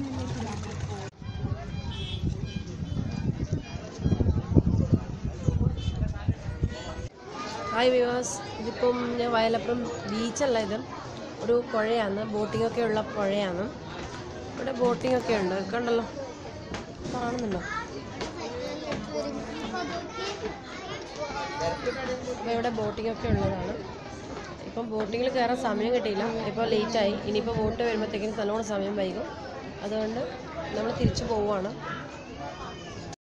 hi viewers ഇതിപ്പം ഞാൻ വയലപ്പുറം ബീച്ചല്ല ഇത് ഒരു പുഴയാണ് ബോട്ടിംഗ് ഒക്കെ ഉള്ള പുഴയാണ് ഇവിടെ ബോട്ടിംഗ് ഒക്കെ ഉണ്ട് കണ്ടല്ലോ കാണുന്നുണ്ടോ അപ്പോൾ ഇവിടെ ബോട്ടിംഗ് ഒക്കെ ഉള്ളതാണ് ഇപ്പം ബോട്ടിങ്ങിൽ കയറാൻ സമയം കിട്ടിയില്ല ഇപ്പോൾ ലേറ്റായി ഇനിയിപ്പോൾ ബോട്ട് വരുമ്പോഴത്തേക്കും നല്ലോണം സമയം വൈകും അതുകൊണ്ട് നമ്മൾ തിരിച്ചു പോവുകയാണ്